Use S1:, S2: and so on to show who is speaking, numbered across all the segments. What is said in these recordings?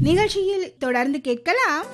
S1: நிகழ்ச்சியில் தொடர்ந்து கேட்கலாம்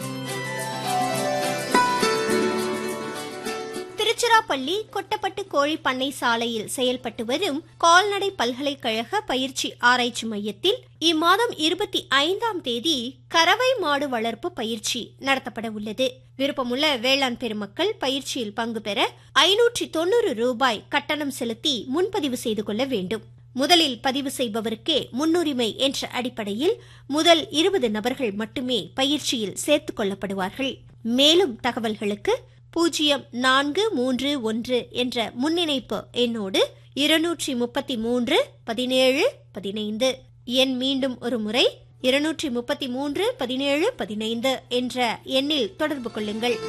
S2: திருச்சிராப்பள்ளி கொட்டப்பட்டு கோழி பண்ணை சாலையில் செயல்பட்டு வரும் கால்நடை பல்கலைக்கழக பயிற்சி ஆராய்ச்சி மையத்தில் இம்மாதம் இருபத்தி ஐந்தாம் தேதி கறவை மாடு வளர்ப்பு பயிற்சி நடத்தப்பட உள்ளது விருப்பமுள்ள வேளாண் பெருமக்கள் பயிற்சியில் பங்கு பெற ஐநூற்றி தொண்ணூறு ரூபாய் கட்டணம் செலுத்தி முன்பதிவு செய்து கொள்ள வேண்டும் முதலில் பதிவு செய்பவருக்கே முன்னுரிமை என்ற அடிப்படையில் முதல் இருபது நபர்கள் மட்டுமே பயிற்சியில் சேர்த்துக் கொள்ளப்படுவார்கள் மேலும் தகவல்களுக்கு பூஜ்ஜியம் நான்கு மூன்று ஒன்று என்ற முன்னிணைப்பு எண்ணோடு இருநூற்றி முப்பத்தி மூன்று பதினேழு பதினைந்து எண் மீண்டும் ஒரு முறை இருநூற்றி முப்பத்தி மூன்று பதினேழு பதினைந்து என்ற எண்ணில் தொடர்பு கொள்ளுங்கள்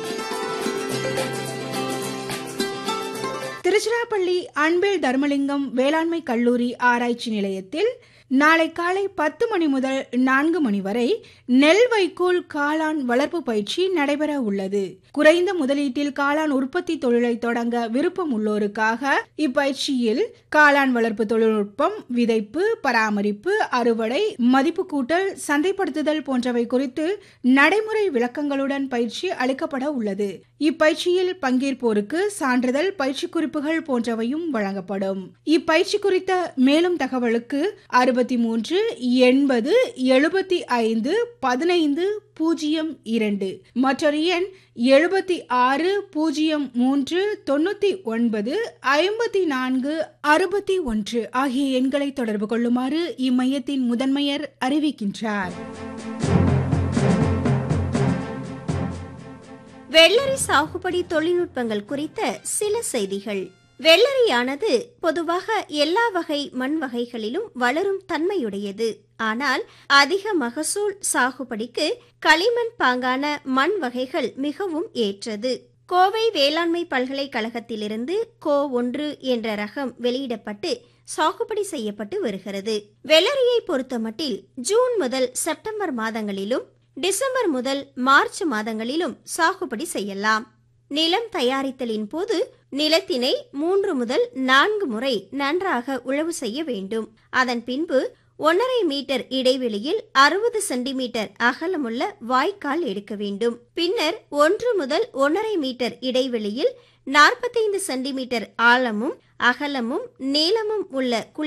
S1: திருச்சிராப்பள்ளி அன்பில் தர்மலிங்கம் வேளாண்மை கல்லூரி ஆராய்ச்சி நிலையத்தில் நாளை காலை பத்து மணி முதல் நான்கு மணி வரை நெல் வைக்கோல் காளான் வளர்ப்பு பயிற்சி நடைபெற உள்ளது குறைந்த முதலீட்டில் காளான் உற்பத்தி தொழிலை தொடங்க விருப்பம் உள்ளோருக்காக இப்பயிற்சியில் காளான் வளர்ப்பு தொழில்நுட்பம் விதைப்பு பராமரிப்பு அறுவடை மதிப்பு கூட்டல் சந்தைப்படுத்துதல் போன்றவை குறித்து நடைமுறை விளக்கங்களுடன் பயிற்சி அளிக்கப்பட உள்ளது இப்பயிற்சியில் பங்கேற்போருக்கு சான்றிதழ் பயிற்சி குறிப்புகள் போன்றவையும் வழங்கப்படும் இப்பயிற்சி குறித்த மேலும் தகவலுக்கு அறுபத்தி மூன்று எண்பது எழுபத்தி ஐந்து பதினைந்து பூஜ்ஜியம் இரண்டு மற்றொரு எண் எழுபத்தி ஆறு பூஜ்ஜியம் மூன்று தொண்ணூத்தி ஒன்பது ஐம்பத்தி நான்கு அறுபத்தி ஒன்று ஆகிய எண்களை தொடர்பு கொள்ளுமாறு இம்மையத்தின் முதன்மையர் அறிவிக்கின்றார்
S2: வெள்ளரி சாகுபடி தொழில்நுட்பங்கள் குறித்த சில செய்திகள் வெள்ளரியானது பொதுவாக எல்லா வகை மண் வகைகளிலும் வளரும் தன்மையுடையது ஆனால் அதிக மகசூல் சாகுபடிக்கு களிமண் பாங்கான மண் வகைகள் மிகவும் ஏற்றது கோவை வேளாண்மை பல்கலைக்கழகத்திலிருந்து கோ ஒன்று என்ற ரகம் வெளியிடப்பட்டு சாகுபடி செய்யப்பட்டு வருகிறது வெள்ளரியை பொறுத்தமட்டில் ஜூன் முதல் செப்டம்பர் மாதங்களிலும் டிசம்பர் முதல் மார்ச் மாதங்களிலும் சாகுபடி செய்யலாம் நிலம் தயாரித்தலின் போது நிலத்தினை மூன்று முதல் நான்கு முறை நன்றாக உழவு செய்ய வேண்டும் அதன் பின்பு ஒன்றரை மீட்டர் இடைவெளியில் அறுபது சென்டிமீட்டர் அகலமுள்ள வாய்க்கால் எடுக்க வேண்டும் பின்னர் ஒன்று முதல் ஒன்றரை மீட்டர் இடைவெளியில் நாற்பத்தைந்து சென்டிமீட்டர் ஆழமும் அகலமும் நீளமும் உள்ள